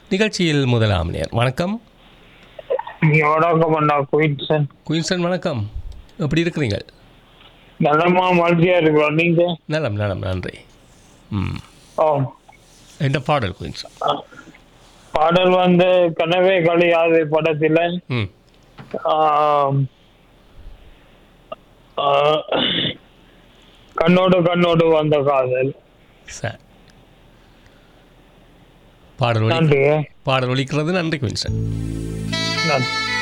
நிகழ்ச்சியில் முதலாம் நேர் வணக்கம் வணக்கம் அண்ணா குயின்சன் குயின்சன் வணக்கம் எப்படி இருக்கிறீங்க நலமா மகிழ்ச்சியா இருக்கிறோம் நீங்க நலம் நலம் நன்றி ம் ஓ என்ன பாடல் குயின்சன் பாடல் வந்து கனவே கழியாது படத்துல ம் ஆம், ஆ, கண்ணோடு கண்ணோடு வந்த காதல் சரி பாடல் ஒலி நன்றி பாடல் ஒலிக்கிறது நன்றி குயின்சன் நன்றி